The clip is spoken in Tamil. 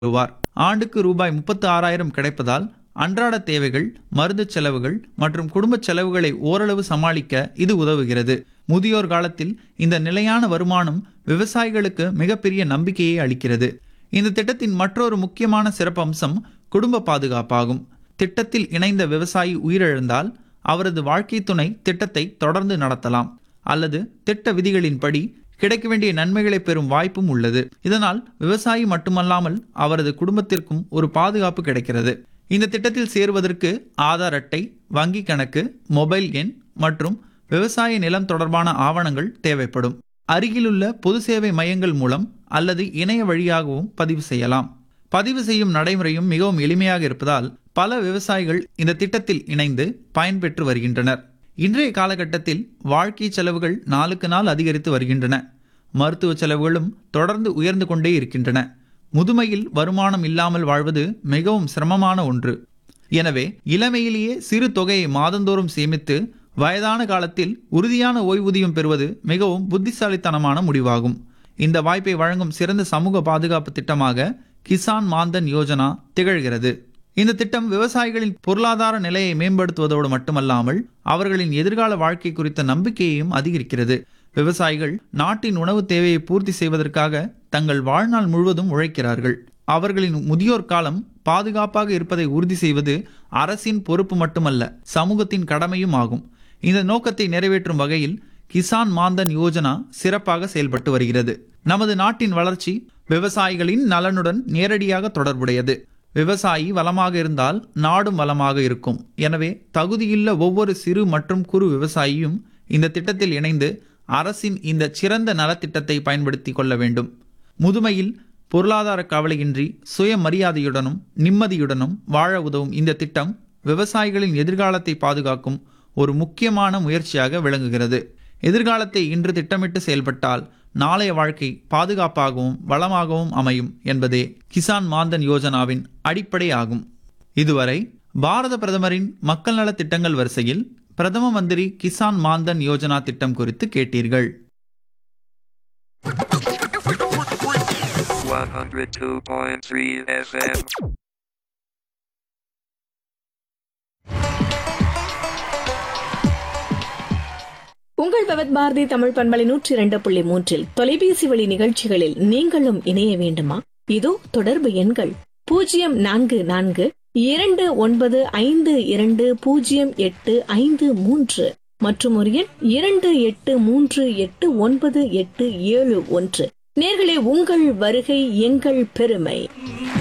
வருவார் ஆண்டுக்கு ரூபாய் முப்பத்து ஆறாயிரம் கிடைப்பதால் அன்றாட தேவைகள் மருந்து செலவுகள் மற்றும் குடும்ப செலவுகளை ஓரளவு சமாளிக்க இது உதவுகிறது முதியோர் காலத்தில் இந்த நிலையான வருமானம் விவசாயிகளுக்கு மிகப்பெரிய நம்பிக்கையை அளிக்கிறது இந்த திட்டத்தின் மற்றொரு முக்கியமான சிறப்பம்சம் குடும்ப பாதுகாப்பாகும் திட்டத்தில் இணைந்த விவசாயி உயிரிழந்தால் அவரது வாழ்க்கை துணை திட்டத்தை தொடர்ந்து நடத்தலாம் அல்லது திட்ட விதிகளின்படி கிடைக்க வேண்டிய நன்மைகளை பெறும் வாய்ப்பும் உள்ளது இதனால் விவசாயி மட்டுமல்லாமல் அவரது குடும்பத்திற்கும் ஒரு பாதுகாப்பு கிடைக்கிறது இந்த திட்டத்தில் சேருவதற்கு ஆதார் அட்டை வங்கி கணக்கு மொபைல் எண் மற்றும் விவசாய நிலம் தொடர்பான ஆவணங்கள் தேவைப்படும் அருகிலுள்ள பொது சேவை மையங்கள் மூலம் அல்லது இணைய வழியாகவும் பதிவு செய்யலாம் பதிவு செய்யும் நடைமுறையும் மிகவும் எளிமையாக இருப்பதால் பல விவசாயிகள் இந்த திட்டத்தில் இணைந்து பயன்பெற்று வருகின்றனர் இன்றைய காலகட்டத்தில் வாழ்க்கை செலவுகள் நாளுக்கு நாள் அதிகரித்து வருகின்றன மருத்துவ செலவுகளும் தொடர்ந்து உயர்ந்து கொண்டே இருக்கின்றன முதுமையில் வருமானம் இல்லாமல் வாழ்வது மிகவும் சிரமமான ஒன்று எனவே இளமையிலேயே சிறு தொகையை மாதந்தோறும் சேமித்து வயதான காலத்தில் உறுதியான ஓய்வூதியம் பெறுவது மிகவும் புத்திசாலித்தனமான முடிவாகும் இந்த வாய்ப்பை வழங்கும் சிறந்த சமூக பாதுகாப்பு திட்டமாக கிசான் மாந்தன் யோஜனா திகழ்கிறது இந்த திட்டம் விவசாயிகளின் பொருளாதார நிலையை மேம்படுத்துவதோடு மட்டுமல்லாமல் அவர்களின் எதிர்கால வாழ்க்கை குறித்த நம்பிக்கையையும் அதிகரிக்கிறது விவசாயிகள் நாட்டின் உணவு தேவையை பூர்த்தி செய்வதற்காக தங்கள் வாழ்நாள் முழுவதும் உழைக்கிறார்கள் அவர்களின் முதியோர் காலம் பாதுகாப்பாக இருப்பதை உறுதி செய்வது அரசின் பொறுப்பு மட்டுமல்ல சமூகத்தின் கடமையும் ஆகும் இந்த நோக்கத்தை நிறைவேற்றும் வகையில் கிசான் மாந்தன் யோஜனா சிறப்பாக செயல்பட்டு வருகிறது நமது நாட்டின் வளர்ச்சி விவசாயிகளின் நலனுடன் நேரடியாக தொடர்புடையது விவசாயி வளமாக இருந்தால் நாடும் வளமாக இருக்கும் எனவே தகுதியுள்ள ஒவ்வொரு சிறு மற்றும் குறு விவசாயியும் இந்த திட்டத்தில் இணைந்து அரசின் இந்த சிறந்த நலத்திட்டத்தை பயன்படுத்தி கொள்ள வேண்டும் முதுமையில் பொருளாதார கவலையின்றி சுயமரியாதையுடனும் நிம்மதியுடனும் வாழ உதவும் இந்த திட்டம் விவசாயிகளின் எதிர்காலத்தை பாதுகாக்கும் ஒரு முக்கியமான முயற்சியாக விளங்குகிறது எதிர்காலத்தை இன்று திட்டமிட்டு செயல்பட்டால் நாளைய வாழ்க்கை பாதுகாப்பாகவும் வளமாகவும் அமையும் என்பதே கிசான் மாந்தன் யோஜனாவின் அடிப்படை ஆகும் இதுவரை பாரத பிரதமரின் மக்கள் நலத் திட்டங்கள் வரிசையில் பிரதம மந்திரி கிசான் மாந்தன் யோஜனா திட்டம் குறித்து கேட்டீர்கள் 102.3 FM. உங்கள் பவத் பாரதி தமிழ் பண்பலை நூற்றி இரண்டு புள்ளி மூன்றில் தொலைபேசி வழி நிகழ்ச்சிகளில் நீங்களும் இணைய வேண்டுமா இதோ தொடர்பு எண்கள் பூஜ்ஜியம் நான்கு நான்கு இரண்டு ஒன்பது ஐந்து இரண்டு பூஜ்ஜியம் எட்டு ஐந்து மூன்று மற்றும் ஒரு எண் இரண்டு எட்டு மூன்று எட்டு ஒன்பது எட்டு ஏழு ஒன்று நேர்களே உங்கள் வருகை எங்கள் பெருமை